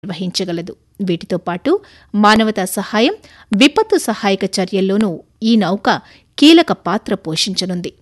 నిర్వహించగలదు వీటితో పాటు మానవతా సహాయం విపత్తు సహాయక చర్యల్లోనూ ఈ నౌక కీలక పాత్ర పోషించనుంది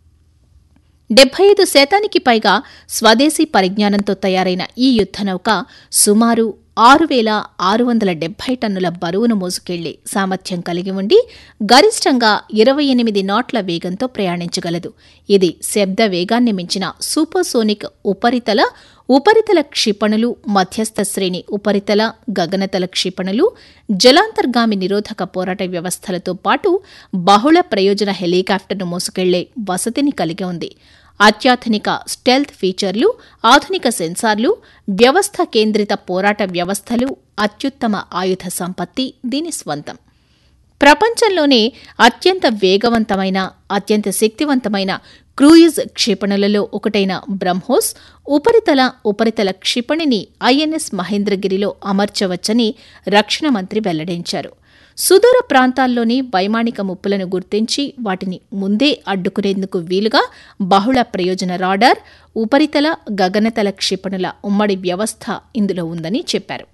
డెబ్బై ఐదు శాతానికి పైగా స్వదేశీ పరిజ్ఞానంతో తయారైన ఈ యుద్దనౌక సుమారు ఆరు వేల ఆరు వందల డెబ్బై టన్నుల బరువును మోసుకెళ్లే సామర్థ్యం కలిగి ఉండి గరిష్టంగా ఇరవై ఎనిమిది నాట్ల వేగంతో ప్రయాణించగలదు ఇది శబ్ద వేగాన్ని మించిన సూపర్సోనిక్ ఉపరితల ఉపరితల క్షిపణులు మధ్యస్థ శ్రేణి ఉపరితల గగనతల క్షిపణులు జలాంతర్గామి నిరోధక పోరాట వ్యవస్థలతో పాటు బహుళ ప్రయోజన హెలికాప్టర్ను మోసుకెళ్లే వసతిని కలిగి ఉంది అత్యాధునిక స్టెల్త్ ఫీచర్లు ఆధునిక సెన్సార్లు వ్యవస్థ కేంద్రిత పోరాట వ్యవస్థలు అత్యుత్తమ ఆయుధ సంపత్తి దీని స్వంతం ప్రపంచంలోనే అత్యంత వేగవంతమైన అత్యంత శక్తివంతమైన క్రూయిజ్ క్షిపణులలో ఒకటైన బ్రహ్మోస్ ఉపరితల ఉపరితల క్షిపణిని ఐఎన్ఎస్ మహేంద్రగిరిలో అమర్చవచ్చని రక్షణ మంత్రి వెల్లడించారు సుదూర ప్రాంతాల్లోని వైమానిక ముప్పులను గుర్తించి వాటిని ముందే అడ్డుకునేందుకు వీలుగా బహుళ ప్రయోజన రాడార్ ఉపరితల గగనతల క్షిపణుల ఉమ్మడి వ్యవస్థ ఇందులో ఉందని చెప్పారు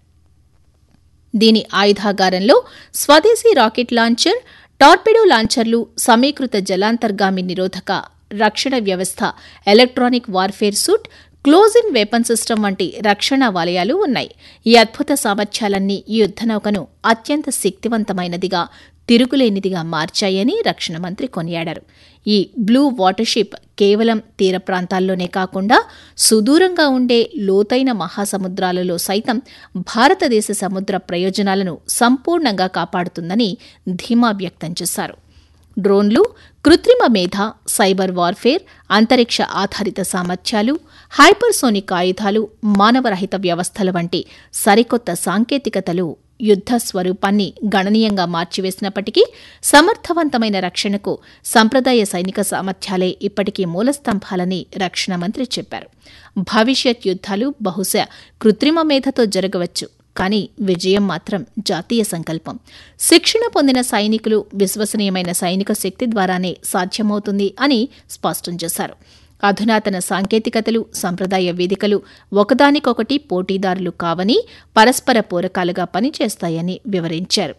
దీని ఆయుధాగారంలో స్వదేశీ రాకెట్ లాంచర్ టార్పెడో లాంచర్లు సమీకృత జలాంతర్గామి నిరోధక రక్షణ వ్యవస్థ electronic warfare suite close in weapon system వంటి రక్షణ వలయాలు ఉన్నాయి ఈ అద్భుత సామర్థ్యాలన్నీ ఈ యుద్దనౌకను అత్యంత శక్తివంతమైనదిగా తిరుగులేనిదిగా మార్చాయని రక్షణ మంత్రి కొనియాడారు ఈ బ్లూ వాటర్షిప్ కేవలం తీర ప్రాంతాల్లోనే కాకుండా సుదూరంగా ఉండే లోతైన మహాసముద్రాలలో సైతం భారతదేశ సముద్ర ప్రయోజనాలను సంపూర్ణంగా కాపాడుతుందని ధీమా వ్యక్తం చేశారు డ్రోన్లు కృత్రిమ మేధ సైబర్ వార్ఫేర్ అంతరిక్ష ఆధారిత సామర్థ్యాలు హైపర్సోనిక్ ఆయుధాలు మానవరహిత వ్యవస్థల వంటి సరికొత్త సాంకేతికతలు యుద్ధ స్వరూపాన్ని గణనీయంగా మార్చివేసినప్పటికీ సమర్థవంతమైన రక్షణకు సంప్రదాయ సైనిక సామర్థ్యాలే ఇప్పటికీ మూలస్తంభాలని రక్షణ మంత్రి చెప్పారు భవిష్యత్ యుద్ధాలు బహుశా కృత్రిమ మేధతో జరగవచ్చు కానీ విజయం మాత్రం జాతీయ సంకల్పం శిక్షణ పొందిన సైనికులు విశ్వసనీయమైన సైనిక శక్తి ద్వారానే సాధ్యమవుతుంది అని స్పష్టం చేశారు అధునాతన సాంకేతికతలు సంప్రదాయ వేదికలు ఒకదానికొకటి పోటీదారులు కావని పరస్పర పూరకాలుగా పనిచేస్తాయని వివరించారు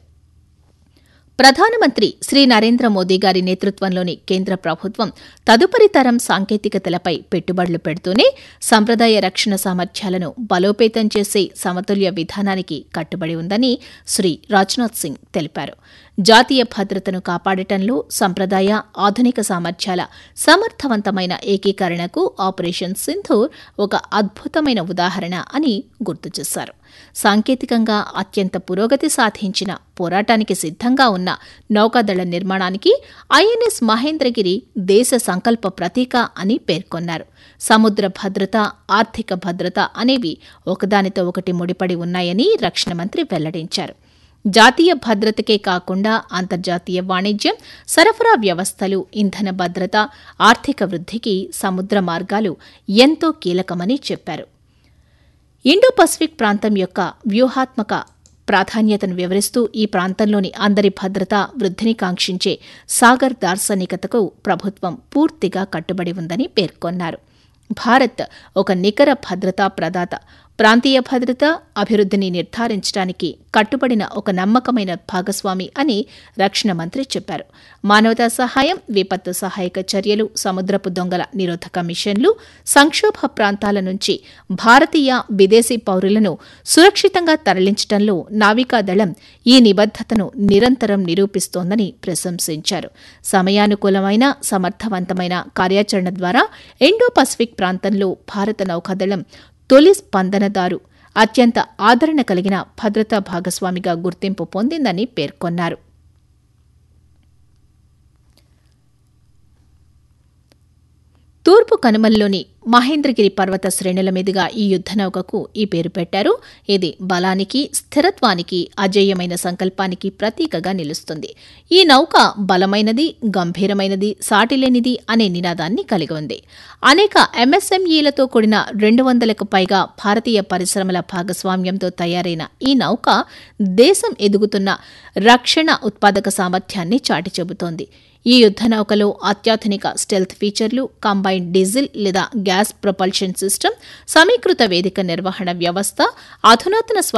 ప్రధానమంత్రి శ్రీ నరేంద్ర మోదీ గారి నేతృత్వంలోని కేంద్ర ప్రభుత్వం తదుపరి తరం సాంకేతికతలపై పెట్టుబడులు పెడుతూనే సంప్రదాయ రక్షణ సామర్థ్యాలను బలోపేతం చేసే సమతుల్య విధానానికి కట్టుబడి ఉందని శ్రీ రాజ్నాథ్ సింగ్ తెలిపారు జాతీయ భద్రతను కాపాడటంలో సంప్రదాయ ఆధునిక సామర్థ్యాల సమర్థవంతమైన ఏకీకరణకు ఆపరేషన్ సింధూర్ ఒక అద్భుతమైన ఉదాహరణ అని గుర్తు చేశారు సాంకేతికంగా అత్యంత పురోగతి సాధించిన పోరాటానికి సిద్ధంగా ఉన్న నౌకాదళ నిర్మాణానికి ఐఎన్ఎస్ మహేంద్రగిరి దేశ సంకల్ప ప్రతీక అని పేర్కొన్నారు సముద్ర భద్రత ఆర్థిక భద్రత అనేవి ఒకదానితో ఒకటి ముడిపడి ఉన్నాయని రక్షణ మంత్రి వెల్లడించారు జాతీయ భద్రతకే కాకుండా అంతర్జాతీయ వాణిజ్యం సరఫరా వ్యవస్థలు ఇంధన భద్రత ఆర్థిక వృద్ధికి సముద్ర మార్గాలు ఎంతో కీలకమని చెప్పారు ఇండో పసిఫిక్ ప్రాంతం యొక్క వ్యూహాత్మక ప్రాధాన్యతను వివరిస్తూ ఈ ప్రాంతంలోని అందరి భద్రత వృద్ధిని కాంక్షించే సాగర్ దార్శనికతకు ప్రభుత్వం పూర్తిగా కట్టుబడి ఉందని పేర్కొన్నారు భారత్ ఒక నికర భద్రతా ప్రదాత ప్రాంతీయ భద్రత అభివృద్ధిని నిర్ధారించడానికి కట్టుబడిన ఒక నమ్మకమైన భాగస్వామి అని రక్షణ మంత్రి చెప్పారు మానవతా సహాయం విపత్తు సహాయక చర్యలు సముద్రపు దొంగల నిరోధక మిషన్లు సంక్షోభ ప్రాంతాల నుంచి భారతీయ విదేశీ పౌరులను సురక్షితంగా తరలించడంలో నావికాదళం ఈ నిబద్దతను నిరంతరం నిరూపిస్తోందని ప్రశంసించారు సమయానుకూలమైన సమర్థవంతమైన కార్యాచరణ ద్వారా ఇండో పసిఫిక్ ప్రాంతంలో భారత నౌకాదళం తొలి స్పందనదారు అత్యంత ఆదరణ కలిగిన భద్రతా భాగస్వామిగా గుర్తింపు పొందిందని పేర్కొన్నారు తూర్పు కనుమల్లోని మహేంద్రగిరి పర్వత శ్రేణుల మీదుగా ఈ యుద్దనౌకకు ఈ పేరు పెట్టారు ఇది బలానికి స్థిరత్వానికి అజేయమైన సంకల్పానికి ప్రతీకగా నిలుస్తుంది ఈ నౌక బలమైనది గంభీరమైనది సాటిలేనిది అనే నినాదాన్ని కలిగి ఉంది అనేక ఎంఎస్ఎంఈలతో కూడిన రెండు వందలకు పైగా భారతీయ పరిశ్రమల భాగస్వామ్యంతో తయారైన ఈ నౌక దేశం ఎదుగుతున్న రక్షణ ఉత్పాదక సామర్థ్యాన్ని చాటి చెబుతోంది ఈ యుద్ధ నౌకలో అత్యాధునిక స్టెల్త్ ఫీచర్లు కంబైన్డ్ డీజిల్ లేదా గ్యాస్ ప్రొపల్షన్ సిస్టమ్ సమీకృత వేదిక నిర్వహణ వ్యవస్థ అధునాతన